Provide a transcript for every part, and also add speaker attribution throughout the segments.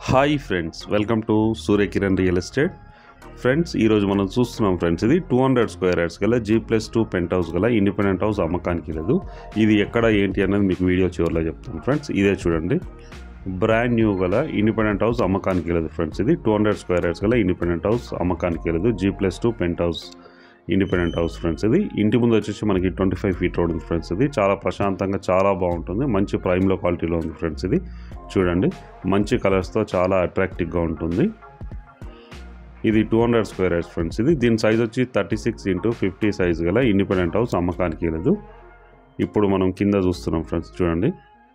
Speaker 1: hi friends welcome to Suryakiran real estate friends ఈరోజు మనం చూస్తున్నాం ఫ్రెండ్స్ ఇది టూ హండ్రెడ్ స్క్వేర్ యార్డ్స్ గల G plus two penthouse గల ఇండిపెండెంట్ హౌస్ అమ్మకానికి లేదు ఇది ఎక్కడ ఏంటి అనేది మీకు వీడియో చివరిలో చెప్తాను ఫ్రెండ్స్ ఇదే చూడండి బ్రాండ్ న్యూ గల ఇండిపెండెంట్ హౌస్ అమ్మకానికి లేదు ఫ్రెండ్స్ ఇది టూ హండ్రెడ్ స్క్వేర్ యార్డ్స్ గల ఇండిపెండెంట్ హౌస్ అమ్మకానికి లేదు G plus two penthouse independent house friends ఇది ఇంటి ముందు వచ్చేసి మనకి ట్వంటీ ఫైవ్ ఫీట్ రోడ్ ఉంది ఫ్రెండ్స్ ఇది చాలా ప్రశాంతంగా చాలా బాగుంటుంది మంచి ప్రైమ్లో క్వాలిటీలో ఉంది ఫ్రెండ్స్ ఇది చూడండి మంచి కలర్స్తో చాలా అట్రాక్టివ్గా ఉంటుంది ఇది two hundred square yards friends ఇది దీని సైజ్ వచ్చి thirty six into fifty size గల ఇండిపెండెంట్ హౌస్ అమ్మకానికి లేదు ఇప్పుడు మనం కింద చూస్తున్నాం ఫ్రెండ్స్ చూడండి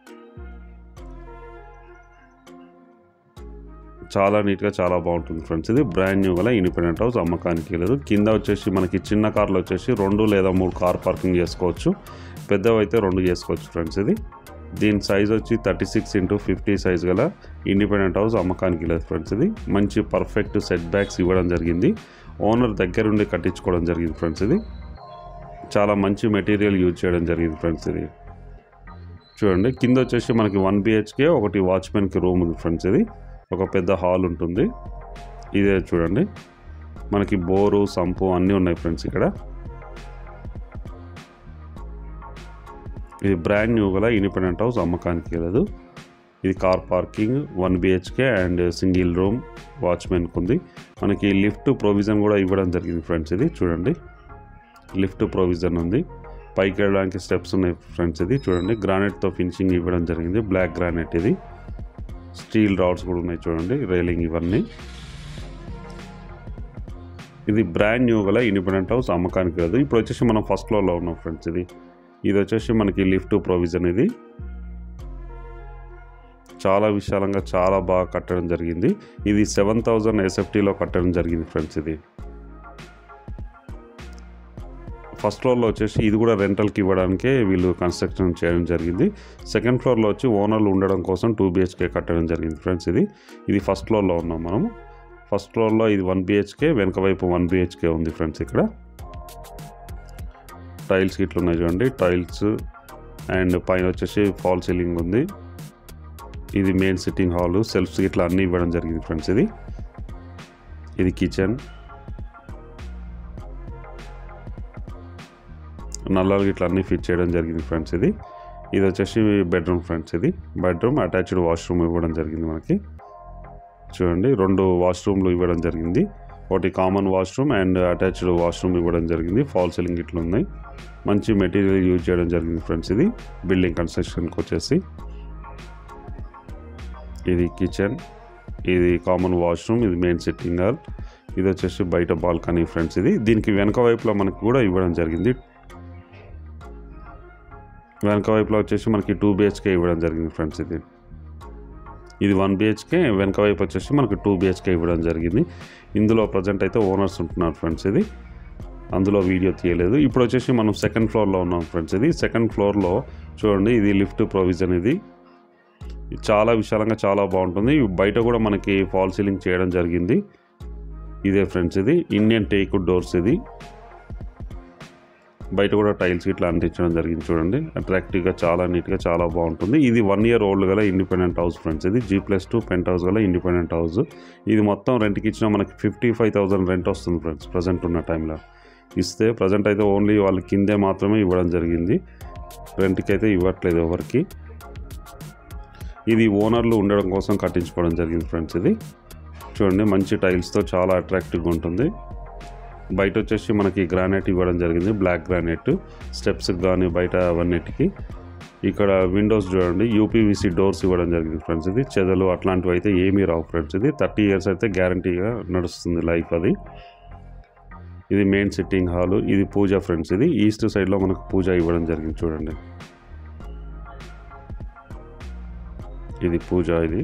Speaker 1: చాలా నీట్గా చాలా బాగుంటుంది ఫ్రెండ్స్ ఇది బ్రాండ్ న్యూ గల ఇండిపెండెంట్ హౌస్ అమ్మకానికి లేదు కింద వచ్చేసి మనకి చిన్న కార్లు వచ్చేసి రెండు లేదా మూడు కార్ పార్కింగ్ చేసుకోవచ్చు పెద్దవి అయితే రెండు చేసుకోవచ్చు ఫ్రెండ్స్ ఇది దీని సైజ్ వచ్చి thirty six into fifty size గల ఇండిపెండెంట్ హౌస్ అమ్మకానికి లేదు ఫ్రెండ్స్ ఇది మంచి పర్ఫెక్ట్ సెట్ బ్యాక్స్ ఇవ్వడం జరిగింది ఓనర్ దగ్గరుండి కట్టించుకోవడం జరిగింది ఫ్రెండ్స్ ఇది చాలా మంచి మెటీరియల్ యూజ్ చేయడం జరిగింది ఫ్రెండ్స్ ఇది చూడండి కింద వచ్చేసి మనకి వన్ బిహెచ్కే ఒకటి వాచ్మెన్కి రూమ్ ఉంది ఫ్రెండ్స్ ఇది ఒక పెద్ద హాల్ ఉంటుంది ఇదే చూడండి మనకి బోరు సంపు అన్నీ ఉన్నాయి ఫ్రెండ్స్ ఇక్కడ ఇది బ్రాండ్ న్యూ గల ఇండిపెండెంట్ హౌస్ అమ్మకానికి లేదు ఇది car parking one BHK and single room వాచ్మెన్కి ఉంది మనకి లిఫ్ట్ ప్రొవిజన్ కూడా ఇవ్వడం జరిగింది ఫ్రెండ్స్ ఇది చూడండి లిఫ్ట్ ప్రొవిజన్ ఉంది పైకి వెళ్ళడానికి స్టెప్స్ ఉన్నాయి ఫ్రెండ్స్ ఇది చూడండి గ్రానైట్తో ఫినిషింగ్ ఇవ్వడం జరిగింది బ్లాక్ గ్రానైట్ ఇది స్టీల్ రాడ్స్ కూడా ఉన్నాయి చూడండి రైలింగ్ ఇవన్నీ ఇది బ్రాండ్ న్యూ గల ఇండిపెండెంట్ హౌస్ అమ్మకానికి లేదు ఇప్పుడు వచ్చేసి మనం ఫస్ట్ ఫ్లోర్లో ఉన్నాం ఫ్రెండ్స్ ఇది ఇది వచ్చేసి మనకి లిఫ్ట్ ప్రొవిజన్ ఇది చాలా విశాలంగా చాలా బాగా కట్టడం జరిగింది ఇది సెవెన్ థౌజండ్ ఎస్ఎఫ్టీలో కట్టడం జరిగింది ఫ్రెండ్స్ ఇది ఫస్ట్ ఫ్లోర్లో వచ్చేసి ఇది కూడా రెంటల్కి ఇవ్వడానికే వీళ్ళు కన్స్ట్రక్షన్ చేయడం జరిగింది సెకండ్ ఫ్లోర్లో వచ్చి ఓనర్లు ఉండడం కోసం టూ బిహెచ్కే కట్టడం జరిగింది ఫ్రెండ్స్ ఇది ఇది ఫస్ట్ ఫ్లోర్లో ఉన్నాం మనం ఫస్ట్ ఫ్లోర్లో ఇది వన్ బిహెచ్కే వెనక వైపు వన్ బిహెచ్కే ఉంది ఫ్రెండ్స్ ఇక్కడ టైల్స్ ఇట్లా ఉన్నాయి చూడండి టైల్స్ అండ్ పైన వచ్చేసి ఫాల్ సీలింగ్ ఉంది ఇది మెయిన్ సిట్టింగ్ హాల్ సెల్ఫ్స్ ఇట్లా అన్నీ ఇవ్వడం జరిగింది ఫ్రెండ్స్ ఇది ఇది కిచెన్ నల్లలు ఇట్లా అన్నీ ఫిట్ చేయడం జరిగింది ఫ్రెండ్స్ ఇది ఇది వచ్చేసి బెడ్రూమ్ ఫ్రెండ్స్ ఇది బెడ్రూమ్ అటాచ్డ్ వాష్రూమ్ ఇవ్వడం జరిగింది మనకి చూడండి రెండు వాష్రూమ్లు ఇవ్వడం జరిగింది ఒకటి common washroom and attached washroom ఇవ్వడం జరిగింది ఫాల్ సీలింగ్ ఇట్లా ఉన్నాయి మంచి మెటీరియల్ యూజ్ చేయడం జరిగింది ఫ్రెండ్స్ ఇది బిల్డింగ్ కన్స్ట్రక్షన్కి వచ్చేసి ఇది కిచెన్ ఇది కామన్ వాష్రూమ్ ఇది మెయిన్ సిట్టింగ్ హాల్ ఇది వచ్చేసి బయట బాల్కనీ ఫ్రెండ్స్ ఇది దీనికి వెనక వైపులో మనకి కూడా ఇవ్వడం జరిగింది వెనక వైపులో వచ్చేసి మనకి టూ బిహెచ్కే ఇవ్వడం జరిగింది ఫ్రెండ్స్ ఇది ఇది వన్ బిహెచ్కే వెనక వైపు వచ్చేసి మనకి టూ బిహెచ్కే ఇవ్వడం జరిగింది ఇందులో ప్రజెంట్ అయితే ఓనర్స్ ఉంటున్నారు ఫ్రెండ్స్ ఇది అందులో వీడియో తీయలేదు ఇప్పుడు వచ్చేసి మనం సెకండ్ ఫ్లోర్లో ఉన్నాం ఫ్రెండ్స్ ఇది సెకండ్ ఫ్లోర్లో చూడండి ఇది లిఫ్ట్ ప్రొవిజన్ ఇది చాలా విశాలంగా చాలా బాగుంటుంది బయట కూడా మనకి ఫాల్ సీలింగ్ చేయడం జరిగింది ఇదే ఫ్రెండ్స్ ఇది ఇండియన్ టేక్ డోర్స్ ఇది బయట కూడా టైల్స్ ఇట్లా అంటించడం జరిగింది చూడండి అట్రాక్టివ్గా చాలా నీట్గా చాలా బాగుంటుంది ఇది వన్ ఇయర్ ఓల్డ్ గల ఇండిపెండెంట్ హౌస్ ఫ్రెండ్స్ ఇది G plus two penthouse గల ఇండిపెండెంట్ హౌస్ ఇది మొత్తం రెంట్కి ఇచ్చిన మనకి ఫిఫ్టీ ఫైవ్ థౌసండ్ రెంట్ వస్తుంది ఫ్రెండ్స్ ప్రజెంట్ ఉన్న టైంలో ఇస్తే ప్రజెంట్ అయితే ఓన్లీ వాళ్ళ కిందే మాత్రమే ఇవ్వడం జరిగింది రెంట్కి అయితే ఇవ్వట్లేదు ఎవరికి ఇది ఓనర్లు ఉండడం కోసం కట్టించుకోవడం జరిగింది ఫ్రెండ్స్ ఇది చూడండి మంచి టైల్స్తో చాలా అట్రాక్టివ్గా ఉంటుంది బయట వచ్చేసి మనకి గ్రానైట్ ఇవ్వడం జరిగింది బ్లాక్ గ్రానైట్ స్టెప్స్కి కానీ బయట అవన్నిటికి ఇక్కడ విండోస్ చూడండి యూపీవీసీ డోర్స్ ఇవ్వడం జరిగింది ఫ్రెండ్స్ ఇది చెదలు అట్లాంటివి అయితే ఏమీ రావు ఫ్రెండ్స్ ఇది థర్టీ ఇయర్స్ అయితే గ్యారంటీగా నడుస్తుంది లైఫ్ అది ఇది మెయిన్ సిట్టింగ్ హాల్ ఇది పూజ ఫ్రెండ్స్ ఇది ఈస్ట్ సైడ్లో మనకు పూజ ఇవ్వడం జరిగింది చూడండి ఇది పూజ ఇది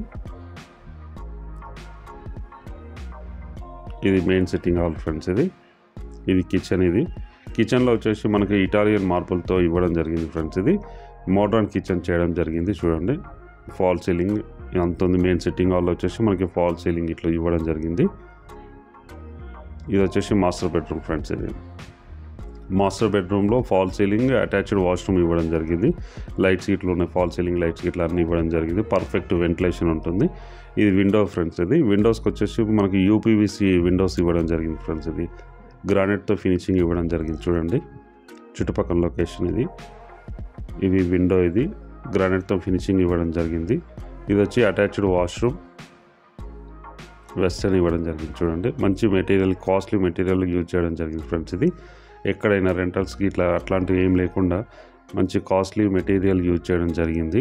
Speaker 1: ఇది మెయిన్ సిట్టింగ్ హాల్ ఫ్రెండ్స్ ఇది ఇది కిచెన్ ఇది కిచెన్లో వచ్చేసి మనకి ఇటాలియన్ మార్పులతో ఇవ్వడం జరిగింది ఫ్రెండ్స్ ఇది మోడ్రన్ కిచెన్ చేయడం జరిగింది చూడండి ఫాల్ సీలింగ్ అంత ఉంది మెయిన్ సిట్టింగ్ హాల్లో వచ్చేసి మనకి ఫాల్ సీలింగ్ ఇట్లా ఇవ్వడం జరిగింది ఇది వచ్చేసి మాస్టర్ బెడ్రూమ్ ఫ్రెండ్స్ ఇది మాస్టర్ బెడ్రూమ్లో ఫాల్ సీలింగ్ అటాచ్డ్ వాష్రూమ్ ఇవ్వడం జరిగింది లైట్ సీట్లు ఉన్నాయి ఫాల్ సీలింగ్ లైట్ సీట్లు అన్నీ ఇవ్వడం జరిగింది పర్ఫెక్ట్ వెంటిలేషన్ ఉంటుంది ఇది విండో ఫ్రెండ్స్ ఇది విండోస్కి వచ్చేసి మనకి యూపీవీసీ విండోస్ ఇవ్వడం జరిగింది ఫ్రెండ్స్ ఇది గ్రానైట్తో ఫినిషింగ్ ఇవ్వడం జరిగింది చూడండి చుట్టుపక్కల లొకేషన్ ఇది ఇది విండో ఇది గ్రానైట్తో ఫినిషింగ్ ఇవ్వడం జరిగింది ఇది వచ్చి అటాచ్డ్ వాష్రూమ్ వెస్టర్న్ ఇవ్వడం జరిగింది చూడండి మంచి మెటీరియల్ కాస్ట్లీ మెటీరియల్ యూజ్ చేయడం జరిగింది ఫ్రెండ్స్ ఇది ఎక్కడైనా రెంటల్స్కి ఇట్లా అట్లాంటివి ఏం లేకుండా మంచి కాస్ట్లీ మెటీరియల్ యూజ్ చేయడం జరిగింది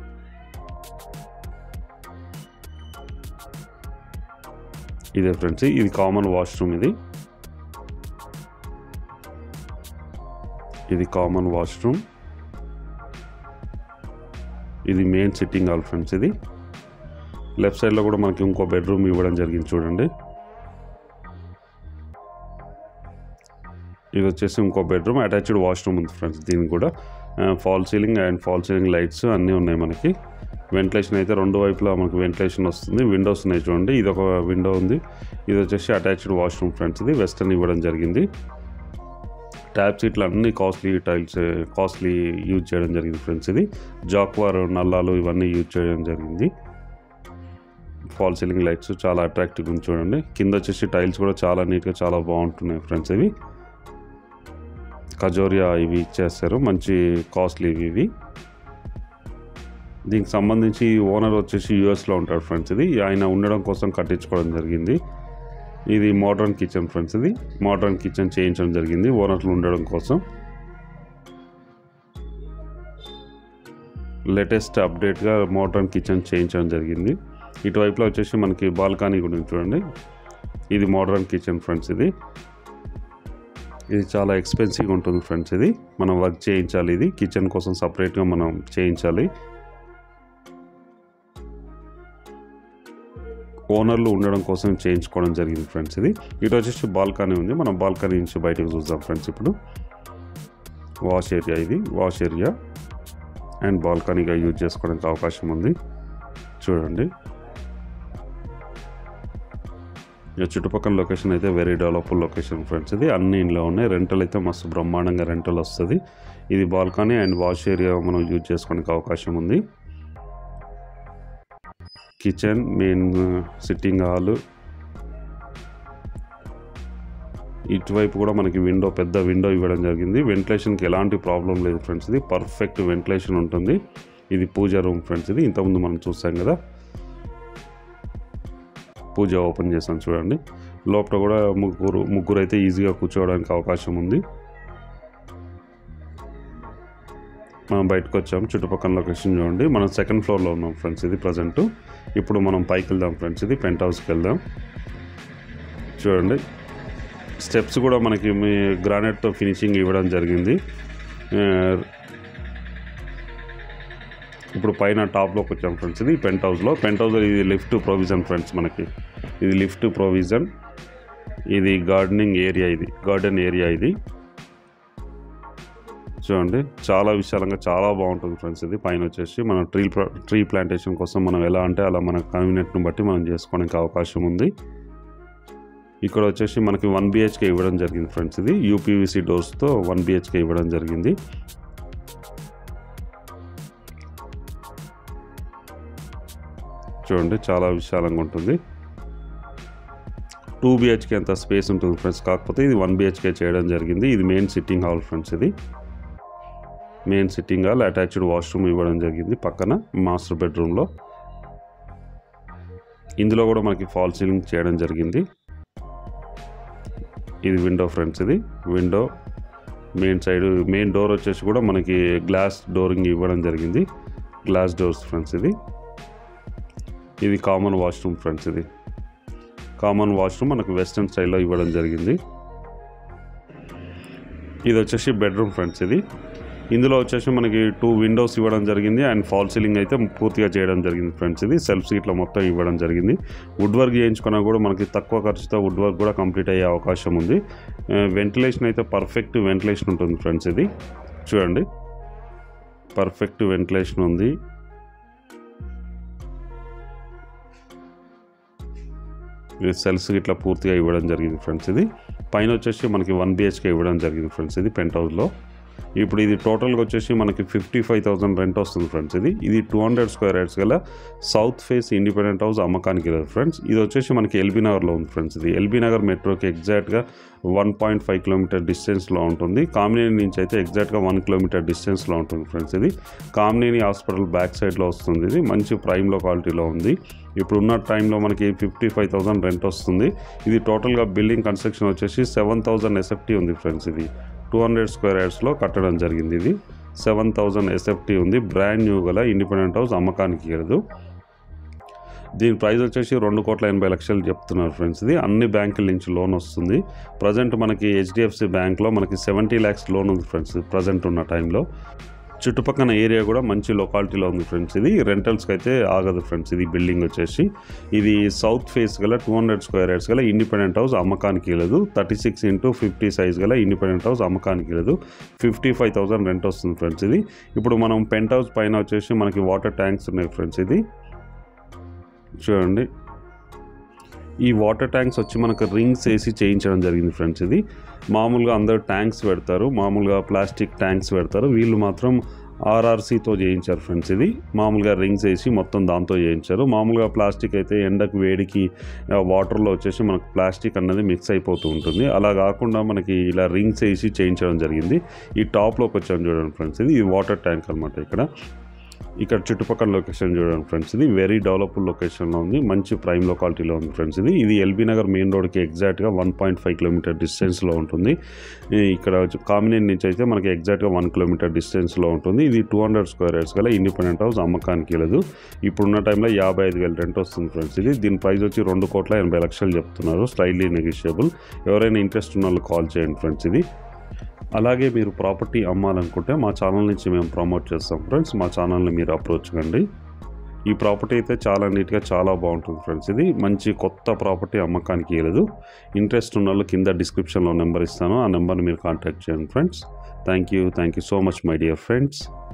Speaker 1: ఇదే ఫ్రెండ్స్ ఇది కామన్ వాష్రూమ్ ఇది ఇది కామన్ వాష్రూమ్ ఇది మెయిన్ సిట్టింగ్ హాల్ ఫ్రెండ్స్ ఇది లెఫ్ట్ సైడ్లో కూడా మనకి ఇంకో బెడ్రూమ్ ఇవ్వడం జరిగింది చూడండి ఇది వచ్చేసి ఇంకో బెడ్రూమ్ అటాచ్డ్ వాష్రూమ్ ఉంది ఫ్రెండ్స్ దీనికి కూడా fall ceiling and fall ceiling lights అన్నీ ఉన్నాయి మనకి వెంటిలేషన్ అయితే రెండు వైపులా మనకి వెంటిలేషన్ వస్తుంది విండోస్ ఉన్నాయి చూడండి ఇది ఒక విండో ఉంది ఇది వచ్చేసి అటాచ్డ్ వాష్రూమ్ ఫ్రెండ్స్ ఇది వెస్టర్న్ ఇవ్వడం జరిగింది ట్యాప్ సీట్లు అన్ని కాస్ట్లీ టైల్స్ కాస్ట్లీ యూజ్ చేయడం జరిగింది ఫ్రెండ్స్ ఇది జాక్వార్ నల్లాలు ఇవన్నీ యూజ్ చేయడం జరిగింది ఫాల్ సీలింగ్ లైట్స్ చాలా అట్రాక్టివ్గా ఉంది చూడండి కింద వచ్చేసి టైల్స్ కూడా చాలా నీట్గా చాలా బాగుంటున్నాయి ఫ్రెండ్స్ ఇవి కజోరియా ఇవి ఇచ్చేస్తారు మంచి కాస్ట్లీ ఇవి ఇవి దీనికి సంబంధించి ఓనర్ వచ్చేసి యూఎస్లో ఉంటాడు ఫ్రెండ్స్ ఇది ఆయన ఉండడం కోసం కట్టించుకోవడం జరిగింది ఇది మోడర్న్ కిచెన్ ఫ్రెండ్స్ ఇది మోడర్న్ కిచెన్ చేయించడం జరిగింది ఓనర్లు ఉండడం కోసం లేటెస్ట్ అప్డేట్గా మోడర్న్ కిచెన్ చేయించడం జరిగింది ఇటువైపులో వచ్చేసి మనకి బాల్కనీ కూడా ఉంది చూడండి ఇది మోడర్న్ కిచెన్ ఫ్రెండ్స్ ఇది ఇది చాలా ఎక్స్పెన్సివ్గా ఉంటుంది ఫ్రెండ్స్ ఇది మనం వర్క్ చేయించాలి ఇది కిచెన్ కోసం సపరేట్గా మనం చేయించాలి ఓనర్లు ఉండడం కోసం చేయించుకోవడం జరిగింది ఫ్రెండ్స్ ఇది ఇటు వచ్చేసి బాల్కనీ ఉంది మనం బాల్కనీ నుంచి బయటకు చూద్దాం ఫ్రెండ్స్ ఇప్పుడు వాష్ ఏరియా ఇది వాష్ ఏరియా అండ్ బాల్కనీగా యూజ్ చేసుకోవడానికి అవకాశం ఉంది చూడండి ఇక చుట్టుపక్కల లొకేషన్ అయితే వెరీ డెవలప్డ్ లొకేషన్ ఫ్రెండ్స్ ఇది అన్ని ఇంట్లో ఉన్నాయి రెంటల్ అయితే మస్తు బ్రహ్మాండంగా రెంటల్ వస్తుంది ఇది బాల్కనీ అండ్ వాష్ ఏరియా మనం యూజ్ చేసుకోవడానికి అవకాశం ఉంది కిచెన్ మెయిన్ సిట్టింగ్ హాల్ ఇటువైపు కూడా మనకి విండో పెద్ద విండో ఇవ్వడం జరిగింది వెంటిలేషన్కి ఎలాంటి ప్రాబ్లం లేదు ఫ్రెండ్స్ ఇది పర్ఫెక్ట్ వెంటిలేషన్ ఉంటుంది ఇది పూజ రూమ్ ఫ్రెండ్స్ ఇది ఇంతకుముందు మనం చూసాం కదా పూజ ఓపెన్ చేసాం చూడండి లోపల కూడా ముగ్గురు ముగ్గురు అయితే ఈజీగా కూర్చోవడానికి అవకాశం ఉంది మనం బయటకు వచ్చాం చుట్టుపక్కల లొకేషన్ చూడండి మనం సెకండ్ ఫ్లోర్లో ఉన్నాం ఫ్రెండ్స్ ఇది ప్రజెంట్ ఇప్పుడు మనం పైకి వెళ్దాం ఫ్రెండ్స్ ఇది పెంట్ హౌస్కి వెళ్దాం చూడండి స్టెప్స్ కూడా మనకి మీ గ్రానైట్తో ఫినిషింగ్ ఇవ్వడం జరిగింది ఆ, ఇప్పుడు పైన టాప్లోకి వచ్చాం ఫ్రెండ్స్ ఇది పెంట్ హౌస్లో పెంట్ హౌస్లో ఇది లిఫ్ట్ ప్రొవిజన్ ఫ్రెండ్స్ మనకి ఇది లిఫ్ట్ ప్రొవిజన్ ఇది గార్డెనింగ్ ఏరియా ఇది గార్డెన్ ఏరియా ఇది చూడండి చాలా విశాలంగా చాలా బాగుంటుంది ఫ్రెండ్స్ ఇది పైన వచ్చేసి మనం ట్రీ ట్రీ ప్లాంటేషన్ కోసం మనం ఎలా అంటే అలా మన కన్వీనియంట్ని బట్టి మనం చేసుకోవడానికి అవకాశం ఉంది ఇక్కడ వచ్చేసి మనకి వన్ బిహెచ్కే ఇవ్వడం జరిగింది ఫ్రెండ్స్ ఇది యూపీవీసీ డోర్స్తో వన్ బిహెచ్కే ఇవ్వడం జరిగింది చూడండి చాలా విశాలంగా ఉంటుంది టూ బిహెచ్కే అంత స్పేస్ ఉంటుంది ఫ్రెండ్స్ కాకపోతే ఇది వన్ బిహెచ్కే చేయడం జరిగింది ఇది మెయిన్ సిట్టింగ్ హాల్ ఫ్రెండ్స్ ఇది main sitting hall attached washroom ఇవ్వడం జరిగింది పక్కన మాస్టర్ బెడ్రూమ్లో ఇందులో కూడా మనకి ఫాల్ సీలింగ్ చేయడం జరిగింది ఇది విండో ఫ్రెండ్స్ ఇది window main side main door వచ్చేసి కూడా మనకి గ్లాస్ డోరింగ్ ఇవ్వడం జరిగింది గ్లాస్ డోర్స్ ఫ్రెండ్స్ ఇది ఇది కామన్ వాష్రూమ్ ఫ్రెండ్స్ ఇది కామన్ వాష్రూమ్ మనకు వెస్ట్రన్ స్టైల్లో ఇవ్వడం జరిగింది ఇది వచ్చేసి బెడ్రూమ్ ఫ్రెండ్స్ ఇది ఇందులో వచ్చేసి మనకి టూ విండోస్ ఇవ్వడం జరిగింది అండ్ ఫాల్ సీలింగ్ అయితే పూర్తిగా చేయడం జరిగింది ఫ్రెండ్స్ ఇది సెల్ఫ్ సీట్లో మొత్తం ఇవ్వడం జరిగింది వుడ్ వర్క్ చేయించుకున్నా కూడా మనకి తక్కువ ఖర్చుతో వుడ్ వర్క్ కూడా కంప్లీట్ అయ్యే అవకాశం ఉంది వెంటిలేషన్ అయితే పర్ఫెక్ట్ వెంటిలేషన్ ఉంటుంది ఫ్రెండ్స్ ఇది చూడండి పర్ఫెక్ట్ వెంటిలేషన్ ఉంది ఇది సెల్స్ ఇట్లా పూర్తిగా ఇవ్వడం జరిగింది ఫ్రెండ్స్ ఇది పైన వచ్చేసి మనకి వన్ బిహెచ్కే ఇవ్వడం జరిగింది ఫ్రెండ్స్ ఇది పెంట్ హౌస్లో ఇప్పుడు ఇది టోటల్గా వచ్చేసి మనకి ఫిఫ్టీ ఫైవ్ థౌసండ్ రెంట్ వస్తుంది ఫ్రెండ్స్ ఇది ఇది టూ హండ్రెడ్ స్క్వేర్ యార్డ్స్ గల సౌత్ ఫేస్ ఇండిపెండెంట్ హౌస్ అమ్మకానికి లేదు ఫ్రెండ్స్ ఇది వచ్చేసి మనకి ఎల్బీ నగర్లో ఉంది ఫ్రెండ్స్ ఇది ఎల్బీ నగర్ మెట్రోకి ఎగ్జాక్ట్గా వన్ పాయింట్ ఫైవ్ కిలోమీటర్ డిస్టెన్స్లో ఉంటుంది కామినేని నుంచి అయితే ఎగ్జాక్ట్గా వన్ కిలోమీటర్ డిస్టెన్స్లో ఉంటుంది ఫ్రెండ్స్ ఇది కామినేని హాస్పిటల్ బ్యాక్ సైడ్లో వస్తుంది ఇది మంచి ప్రైమ్లో క్వాలిటీలో ఉంది ఇప్పుడు ఉన్న టైంలో మనకి ఫిఫ్టీ ఫైవ్ థౌసండ్ రెంట్ వస్తుంది ఇది టోటల్గా బిల్డింగ్ కన్స్ట్రక్షన్ వచ్చేసి సెవెన్ థౌసండ్ ఎస్ఎఫ్టీ ఉంది ఫ్రెండ్స్ ఇది టూ హండ్రెడ్ స్క్వేర్ యార్డ్స్లో కట్టడం జరిగింది ఇది సెవెన్ థౌజండ్ ఎస్ఎఫ్టీ ఉంది బ్రాండ్ న్యూ గల ఇండిపెండెంట్ హౌస్ అమ్మకానికి లేదు దీని ప్రైస్ వచ్చేసి రెండు కోట్ల ఎనభై లక్షలు చెప్తున్నారు ఫ్రెండ్స్ ఇది అన్ని బ్యాంకుల నుంచి లోన్ వస్తుంది ప్రజెంట్ మనకి హెచ్డిఎఫ్సి బ్యాంక్లో మనకి సెవెంటీ ల్యాక్స్ లోన్ ఉంది ఫ్రెండ్స్ ప్రజెంట్ ఉన్న టైంలో చుట్టుపక్కల ఏరియా కూడా మంచి లొకాలిటీలో ఉంది ఫ్రెండ్స్ ఇది రెంటల్స్కి అయితే ఆగదు ఫ్రెండ్స్ ఇది బిల్డింగ్ వచ్చేసి ఇది సౌత్ ఫేస్ గల టూ హండ్రెడ్ స్క్వేర్ యార్డ్స్ గల ఇండిపెండెంట్ హౌస్ అమ్మకానికి లేదు thirty six into fifty size గల ఇండిపెండెంట్ హౌస్ అమ్మకానికి లేదు ఫిఫ్టీ ఫైవ్ థౌసండ్ రెంట్ వస్తుంది ఫ్రెండ్స్ ఇది ఇప్పుడు మనం పెంట్ హౌస్ పైన వచ్చేసి మనకి వాటర్ ట్యాంక్స్ ఉన్నాయి ఫ్రెండ్స్ ఇది చూడండి ఈ వాటర్ ట్యాంక్స్ వచ్చి మనకు రింగ్స్ వేసి చేయించడం జరిగింది ఫ్రెండ్స్ ఇది మామూలుగా అందరూ ట్యాంక్స్ పెడతారు మామూలుగా ప్లాస్టిక్ ట్యాంక్స్ పెడతారు వీళ్ళు మాత్రం ఆర్ఆర్సీతో చేయించారు ఫ్రెండ్స్ ఇది మామూలుగా రింగ్స్ వేసి మొత్తం దాంతో చేయించారు మామూలుగా ప్లాస్టిక్ అయితే ఎండకు వేడికి ఆ, వాటర్లో వచ్చేసి మనకు ప్లాస్టిక్ అన్నది మిక్స్ అయిపోతూ ఉంటుంది అలా కాకుండా మనకి ఇలా రింగ్స్ వేసి చేయించడం జరిగింది ఈ టాప్లోకి వచ్చాము చూడండి ఫ్రెండ్స్ ఇది ఇది వాటర్ ట్యాంక్ అనమాట ఇక్కడ ఇక్కడ చుట్టుపక్కల లొకేషన్ చూడండి ఫ్రెండ్స్ ఇది వెరీ డెవలప్డ్ లొకేషన్లో ఉంది మంచి ప్రైమ్ లొకాలిటీలో ఉంది ఫ్రెండ్స్ ఇది ఇది ఎల్బీ నగర్ మెయిన్ రోడ్కి ఎగ్జాక్ట్గా వన్ పాయింట్ ఫైవ్ కిలోమీటర్ డిస్టెన్స్లో ఉంటుంది ఈ ఇక్కడ వచ్చి కామినేని నుంచి అయితే మనకి ఎగ్జాక్ట్గా వన్ కిలోమీటర్ డిస్టెన్స్లో ఉంటుంది ఇది టూ హండ్రెడ్ స్క్వేర్ యార్డ్స్ గల ఇండిపెండెంట్ హౌస్ అమ్మకానికి లేదు ఇప్పుడున్న టైంలో యాభై ఐదు వేలు రెంట్ వస్తుంది ఫ్రెండ్స్ ఇది దీని ప్రైస్ వచ్చి రెండు కోట్ల ఎనభై లక్షలు చెప్తున్నారు స్లైడ్లీ నెగిషియబుల్ ఎవరైనా ఇంట్రెస్ట్ ఉన్న వాళ్ళు కాల్ చేయండి ఫ్రెండ్స్ ఇది అలాగే మీరు ప్రాపర్టీ అమ్మాలనుకుంటే మా ఛానల్ నుంచి మేము ప్రమోట్ చేస్తాం ఫ్రెండ్స్ మా ఛానల్ని మీరు అప్రోచ్ కండి ఈ ప్రాపర్టీ అయితే చాలా నీట్గా చాలా బాగుంటుంది ఫ్రెండ్స్ ఇది మంచి కొత్త ప్రాపర్టీ అమ్మకానికి లేదు ఇంట్రెస్ట్ ఉన్న వాళ్ళు కింద డిస్క్రిప్షన్లో నెంబర్ ఇస్తాను ఆ నెంబర్ని మీరు కాంటాక్ట్ చేయండి friends thank you thank you so much my dear friends